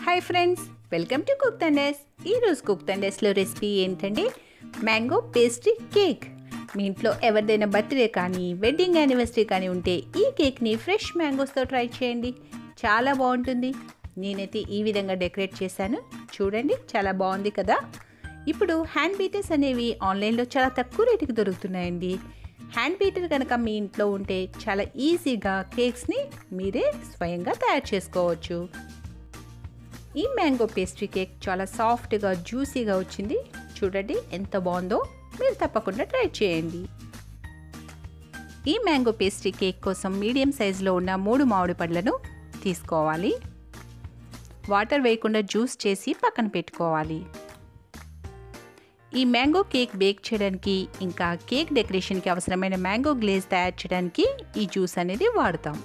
hi friends welcome to cook తండేస్ ఈరోజు cook తండేస్లో రెసిపీ ఏంటంటే మ్యాంగో పేస్ట్రీ కేక్ మీ ఇంట్లో ఎవరిదైనా బర్త్డే కానీ వెడ్డింగ్ యానివర్సరీ కానీ ఉంటే ఈ కేక్ని ఫ్రెష్ మ్యాంగోస్తో ట్రై చేయండి చాలా బాగుంటుంది నేనైతే ఈ విధంగా డెకరేట్ చేశాను చూడండి చాలా బాగుంది కదా ఇప్పుడు హ్యాండ్ బీటర్స్ అనేవి ఆన్లైన్లో చాలా తక్కువ రేటుకి దొరుకుతున్నాయండి హ్యాండ్ బీటర్ కనుక మీ ఇంట్లో ఉంటే చాలా ఈజీగా కేక్స్ని మీరే స్వయంగా తయారు చేసుకోవచ్చు ఈ మ్యాంగో పేస్ట్రీ కేక్ చాలా సాఫ్ట్గా జ్యూసీగా వచ్చింది చూడండి ఎంత బాగుందో మీరు తప్పకుండా ట్రై చేయండి ఈ మ్యాంగో పేస్ట్రీ కేక్ కోసం మీడియం సైజులో ఉన్న మూడు మామిడి పండ్లను తీసుకోవాలి వాటర్ వేయకుండా జ్యూస్ చేసి పక్కన పెట్టుకోవాలి ఈ మ్యాంగో కేక్ బేక్ చేయడానికి ఇంకా కేక్ డెకరేషన్కి అవసరమైన మ్యాంగో గ్లేజ్ తయారు చేయడానికి ఈ జ్యూస్ అనేది వాడతాం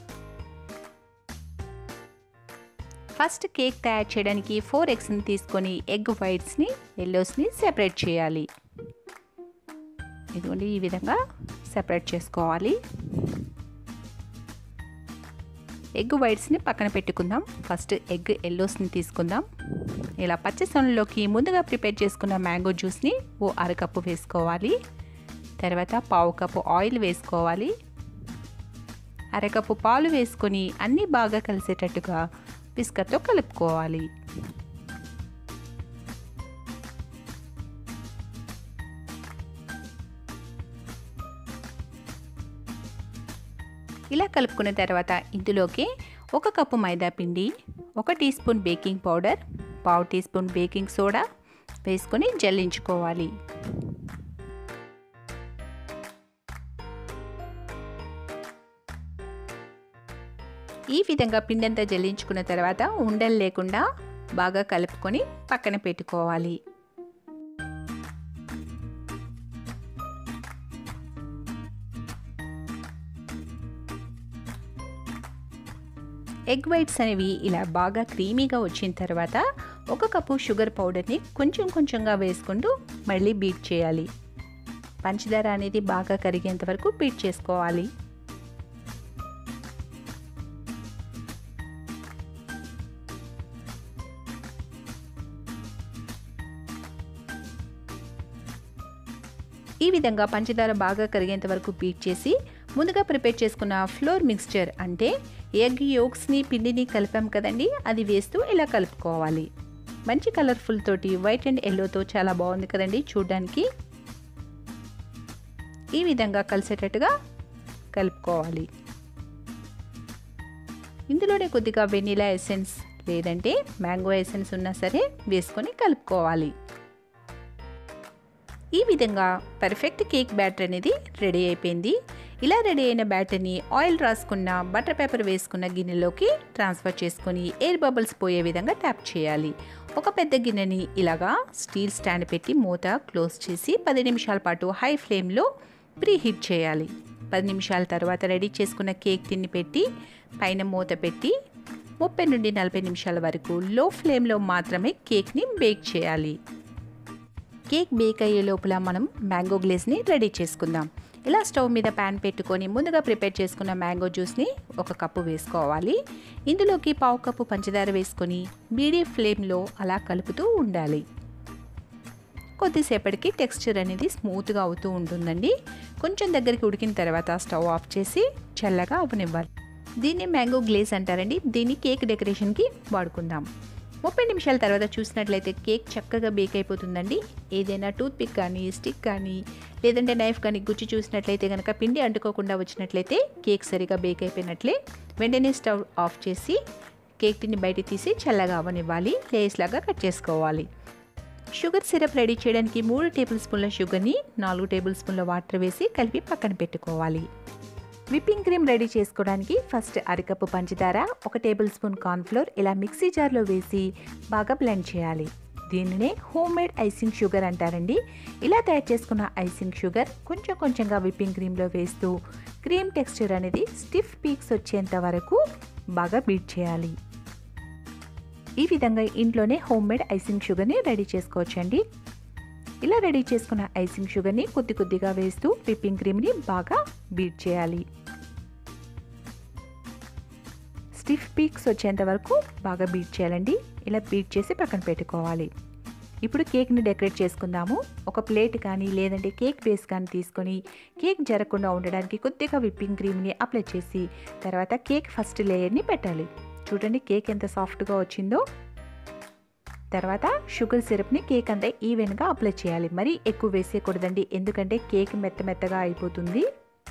ఫస్ట్ కేక్ తయారు చేయడానికి ఫోర్ ఎగ్స్ని తీసుకొని ఎగ్ వైట్స్ని ఎల్లోస్ని సెపరేట్ చేయాలి ఇదిగోండి ఈ విధంగా సెపరేట్ చేసుకోవాలి ఎగ్ వైట్స్ని పక్కన పెట్టుకుందాం ఫస్ట్ ఎగ్ ఎల్లోస్ని తీసుకుందాం ఇలా పచ్చి సొనలోకి ముందుగా ప్రిపేర్ చేసుకున్న మ్యాంగో జ్యూస్ని ఓ అరకప్పు వేసుకోవాలి తర్వాత పావు కప్పు ఆయిల్ వేసుకోవాలి అరకప్పు పాలు వేసుకొని అన్నీ బాగా కలిసేటట్టుగా బిస్కట్తో కలుపుకోవాలి ఇలా కలుపుకున్న తర్వాత ఇందులోకి ఒక కప్పు మైదా పిండి ఒక టీ స్పూన్ బేకింగ్ పౌడర్ పావు టీ స్పూన్ బేకింగ్ సోడా వేసుకొని జల్లించుకోవాలి ఈ విధంగా పిండంతా జల్లించుకున్న తర్వాత ఉండలు లేకుండా బాగా కలుపుకొని పక్కన పెట్టుకోవాలి ఎగ్ వైట్స్ అనేవి ఇలా బాగా క్రీమీగా వచ్చిన తర్వాత ఒక కప్పు షుగర్ పౌడర్ని కొంచెం కొంచెంగా వేసుకుంటూ మళ్ళీ బీట్ చేయాలి పంచదార అనేది బాగా కరిగేంత వరకు బీట్ చేసుకోవాలి ఈ విధంగా పంచదార బాగా కరిగేంత వరకు బీట్ చేసి ముందుగా ప్రిపేర్ చేసుకున్న ఫ్లోర్ మిక్స్చర్ అంటే ఎగ్ యోక్స్ని పిండిని కలిపాం కదండి అది వేస్తూ ఇలా కలుపుకోవాలి మంచి కలర్ఫుల్ తోటి వైట్ అండ్ ఎల్లోతో చాలా బాగుంది కదండి చూడడానికి ఈ విధంగా కలిసేటట్టుగా కలుపుకోవాలి ఇందులోనే కొద్దిగా వెనిలా ఎసెన్స్ లేదంటే మ్యాంగో ఎసెన్స్ ఉన్నా సరే వేసుకొని కలుపుకోవాలి ఈ విధంగా పర్ఫెక్ట్ కేక్ బ్యాటర్ అనేది రెడీ అయిపోయింది ఇలా రెడీ అయిన బ్యాటర్ని ఆయిల్ రాసుకున్న బటర్ పేపర్ వేసుకున్న గిన్నెలోకి ట్రాన్స్ఫర్ చేసుకొని ఎయిర్ బబుల్స్ పోయే విధంగా ట్యాప్ చేయాలి ఒక పెద్ద గిన్నెని ఇలాగా స్టీల్ స్టాండ్ పెట్టి మూత క్లోజ్ చేసి పది నిమిషాల పాటు హై ఫ్లేమ్లో ప్రీ హీట్ చేయాలి పది నిమిషాల తర్వాత రెడీ చేసుకున్న కేక్ తిని పెట్టి పైన మూత పెట్టి ముప్పై నుండి నలభై నిమిషాల వరకు లో ఫ్లేమ్లో మాత్రమే కేక్ని బేక్ చేయాలి కేక్ బేక్ అయ్యే లోపల మనం మ్యాంగో గ్లేస్ని రెడీ చేసుకుందాం ఇలా స్టవ్ మీద ప్యాన్ పెట్టుకొని ముందుగా ప్రిపేర్ చేసుకున్న మ్యాంగో జ్యూస్ని ఒక కప్పు వేసుకోవాలి ఇందులోకి పావు కప్పు పంచదార వేసుకొని మీడియం ఫ్లేమ్లో అలా కలుపుతూ ఉండాలి కొద్దిసేపటికి టెక్స్చర్ అనేది స్మూత్గా అవుతూ ఉంటుందండి కొంచెం దగ్గరికి ఉడికిన తర్వాత స్టవ్ ఆఫ్ చేసి చల్లగా అవనివ్వాలి దీన్ని మ్యాంగో గ్లేస్ అంటారండి దీన్ని కేక్ డెకరేషన్కి వాడుకుందాం ముప్పై నిమిషాల తర్వాత చూసినట్లయితే కేక్ చక్కగా బేక్ అయిపోతుందండి ఏదైనా టూత్ పిక్ కానీ స్టిక్ కానీ లేదంటే నైఫ్ కానీ గుచ్చి చూసినట్లయితే కనుక పిండి అంటుకోకుండా వచ్చినట్లయితే కేక్ సరిగా బేక్ అయిపోయినట్లే వెంటనే స్టవ్ ఆఫ్ చేసి కేక్ టిని బయట తీసి చల్లగా అవనివ్వాలి లేస్ లాగా కట్ చేసుకోవాలి షుగర్ సిరప్ రెడీ చేయడానికి మూడు టేబుల్ స్పూన్ల షుగర్ని నాలుగు టేబుల్ స్పూన్ల వాటర్ వేసి కలిపి పక్కన పెట్టుకోవాలి విప్పింగ్ క్రీమ్ రెడీ చేసుకోవడానికి ఫస్ట్ అరకప్పు పంచదార ఒక టేబుల్ స్పూన్ కార్న్ఫ్లోర్ ఇలా మిక్సీ జార్లో వేసి బాగా బ్లెండ్ చేయాలి దీనినే హోమ్ మేడ్ ఐసింగ్ షుగర్ అంటారండి ఇలా తయారు చేసుకున్న ఐసింగ్ షుగర్ కొంచెం కొంచెంగా విప్పింగ్ క్రీమ్లో వేస్తూ క్రీమ్ టెక్స్చర్ అనేది స్టిఫ్ పీక్స్ వచ్చేంత వరకు బాగా బీట్ చేయాలి ఈ విధంగా ఇంట్లోనే హోమ్ మేడ్ ఐసింగ్ షుగర్ని రెడీ చేసుకోవచ్చండి ఇలా రెడీ చేసుకున్న ఐసింగ్ షుగర్ని కొద్ది కొద్దిగా వేస్తూ విప్పింగ్ క్రీమ్ని బాగా బీట్ చేయాలి స్టిఫ్ పీక్స్ వచ్చేంత వరకు బాగా బీట్ చేయాలండి ఇలా బీట్ చేసి పక్కన పెట్టుకోవాలి ఇప్పుడు కేక్ని డెకరేట్ చేసుకుందాము ఒక ప్లేట్ కానీ లేదంటే కేక్ బేస్ కానీ తీసుకొని కేక్ జరగకుండా ఉండడానికి కొద్దిగా విప్పింగ్ క్రీమ్ని అప్లై చేసి తర్వాత కేక్ ఫస్ట్ లేయర్ని పెట్టాలి చూడండి కేక్ ఎంత సాఫ్ట్గా వచ్చిందో తర్వాత షుగర్ సిరప్ని కేక్ అంతా ఈవెన్గా అప్లై చేయాలి మరీ ఎక్కువ వేసేయకూడదండి ఎందుకంటే కేక్ మెత్త మెత్తగా అయిపోతుంది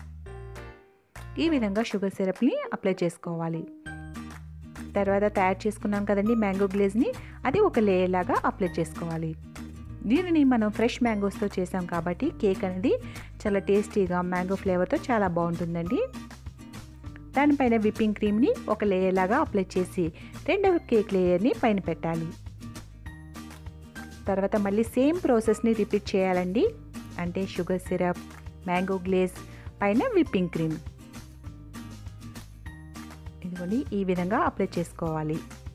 ఈ విధంగా షుగర్ సిరప్ని అప్లై చేసుకోవాలి తర్వాత తయారు చేసుకున్నాం కదండి మ్యాంగో గ్లేజ్ని అది ఒక లేయర్ లాగా అప్లై చేసుకోవాలి దీనిని మనం ఫ్రెష్ మ్యాంగోస్తో చేసాం కాబట్టి కేక్ అనేది చాలా టేస్టీగా మ్యాంగో ఫ్లేవర్తో చాలా బాగుంటుందండి దానిపైన విప్పింగ్ క్రీమ్ని ఒక లేయర్ లాగా అప్లై చేసి రెండవ కేక్ లేయర్ని పైన పెట్టాలి తర్వాత మళ్ళీ సేమ్ ప్రాసెస్ని రిపీట్ చేయాలండి అంటే షుగర్ సిరప్ మ్యాంగో గ్లేజ్ పైన విప్పింగ్ క్రీమ్ ఇదిగోండి ఈ విధంగా అప్లై చేసుకోవాలి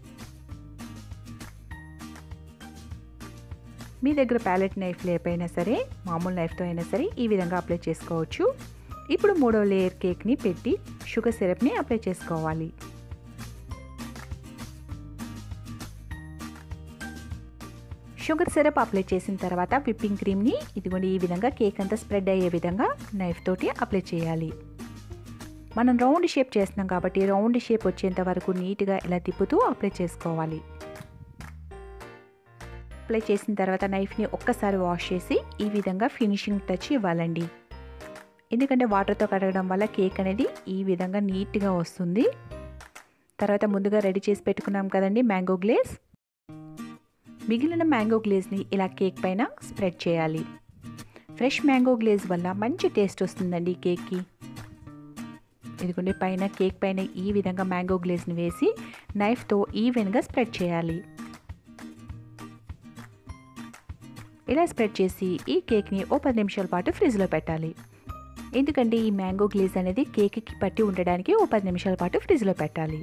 మీ దగ్గర ప్యాలెట్ నైఫ్ లేకపోయినా సరే మామూలు నైఫ్తో అయినా సరే ఈ విధంగా అప్లై చేసుకోవచ్చు ఇప్పుడు మూడో లేయర్ కేక్ని పెట్టి షుగర్ సిరప్ని అప్లై చేసుకోవాలి షుగర్ సిరప్ అప్లై చేసిన తర్వాత విప్పింగ్ క్రీమ్ని ఇదిగోండి ఈ విధంగా కేక్ అంతా స్ప్రెడ్ అయ్యే విధంగా నైఫ్ తోటి అప్లై చేయాలి మనం రౌండ్ షేప్ చేస్తున్నాం కాబట్టి రౌండ్ షేప్ వచ్చేంత వరకు నీట్గా ఇలా తిప్పుతూ అప్లై చేసుకోవాలి అప్లై చేసిన తర్వాత నైఫ్ని ఒక్కసారి వాష్ చేసి ఈ విధంగా ఫినిషింగ్ టచ్ ఇవ్వాలండి ఎందుకంటే వాటర్తో కడగడం వల్ల కేక్ అనేది ఈ విధంగా నీట్గా వస్తుంది తర్వాత ముందుగా రెడీ చేసి పెట్టుకున్నాం కదండి మ్యాంగో గ్లేస్ మిగిలిన మ్యాంగో గ్లేజ్ని ఇలా కేక్ పైన స్ప్రెడ్ చేయాలి ఫ్రెష్ మ్యాంగో గ్లేజ్ వల్ల మంచి టేస్ట్ వస్తుందండి కేక్కి ఇదిగోండి పైన కేక్ పైన ఈ విధంగా మ్యాంగో గ్లేజ్ని వేసి నైఫ్తో ఈవెన్గా స్ప్రెడ్ చేయాలి ఇలా స్ప్రెడ్ చేసి ఈ కేక్ని ఓ పది నిమిషాల పాటు ఫ్రిడ్జ్లో పెట్టాలి ఎందుకంటే ఈ మ్యాంగో గ్లేజ్ అనేది కేక్కి పట్టి ఉండడానికి ఓ పది నిమిషాల పాటు ఫ్రిడ్జ్లో పెట్టాలి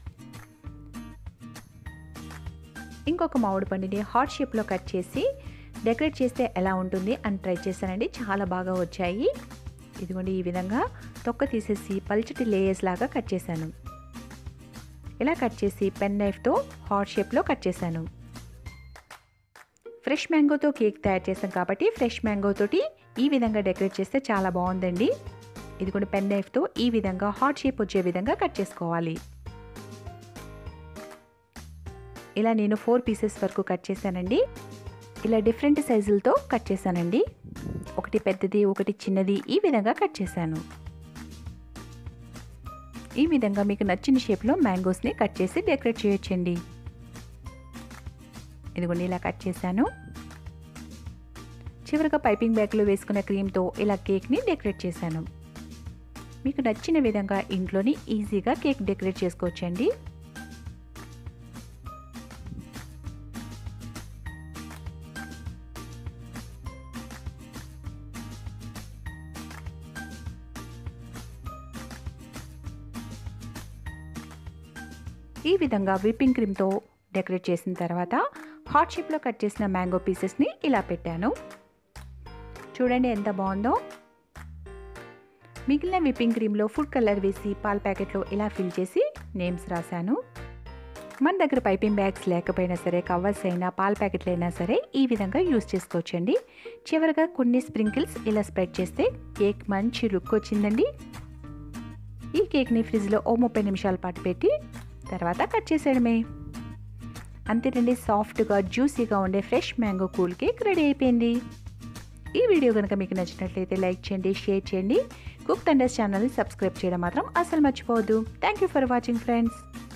ఇంకొక మామిడి పండుని హాట్ షేప్లో కట్ చేసి డెకరేట్ చేస్తే ఎలా ఉంటుంది అని ట్రై చేశానండి చాలా బాగా వచ్చాయి ఇదిగోండి ఈ విధంగా తొక్క తీసేసి పల్చటి లేయర్స్ లాగా కట్ చేశాను ఇలా కట్ చేసి పెన్ నైఫ్తో హాట్ షేప్లో కట్ చేశాను ఫ్రెష్ మ్యాంగోతో కేక్ తయారు చేసాం కాబట్టి ఫ్రెష్ మ్యాంగో తోటి ఈ విధంగా డెకరేట్ చేస్తే చాలా బాగుందండి ఇది కూడా పెన్ నైఫ్తో ఈ విధంగా హాట్ షేప్ వచ్చే విధంగా కట్ చేసుకోవాలి ఇలా నేను ఫోర్ పీసెస్ వరకు కట్ చేశానండి ఇలా డిఫరెంట్ సైజులతో కట్ చేశానండి ఒకటి పెద్దది ఒకటి చిన్నది ఈ విధంగా కట్ చేశాను ఈ విధంగా మీకు నచ్చిన షేప్లో మ్యాంగోస్ని కట్ చేసి డెకరేట్ చేయొచ్చండి ఇదిగోండి ఇలా కట్ చేశాను చివరిగా పైపింగ్ బ్యాగ్లో వేసుకున్న క్రీమ్తో ఇలా కేక్ని డెకరేట్ చేశాను మీకు నచ్చిన విధంగా ఇంట్లోని ఈజీగా కేక్ డెకరేట్ చేసుకోవచ్చండి ఈ విధంగా విప్పింగ్ క్రీమ్తో డెకరేట్ చేసిన తర్వాత హాట్ షేప్లో కట్ చేసిన మ్యాంగో పీసెస్ని ఇలా పెట్టాను చూడండి ఎంత బాగుందో మిగిలిన విప్పింగ్ క్రీమ్లో ఫుడ్ కలర్ వేసి పాల ప్యాకెట్లో ఇలా ఫిల్ చేసి నేమ్స్ రాశాను మన దగ్గర పైపింగ్ బ్యాగ్స్ లేకపోయినా సరే కవర్స్ అయినా పాల ప్యాకెట్లు అయినా సరే ఈ విధంగా యూస్ చేసుకోవచ్చండి చివరిగా కొన్ని స్ప్రింకిల్స్ ఇలా స్ప్రెడ్ చేస్తే కేక్ మంచి లుక్ వచ్చిందండి ఈ కేక్ని ఫ్రిడ్జ్లో ఓ ముప్పై నిమిషాల పాటు పెట్టి తర్వాత కట్ చేసేయడమే అంతేనండి సాఫ్ట్గా జ్యూసీగా ఉండే fresh mango cool cake ready అయిపోయింది ఈ వీడియో కనుక మీకు నచ్చినట్లయితే లైక్ చేయండి షేర్ చేయండి కుక్ తండర్స్ ఛానల్ని సబ్స్క్రైబ్ చేయడం మాత్రం అసలు మర్చిపోవద్దు thank you for watching friends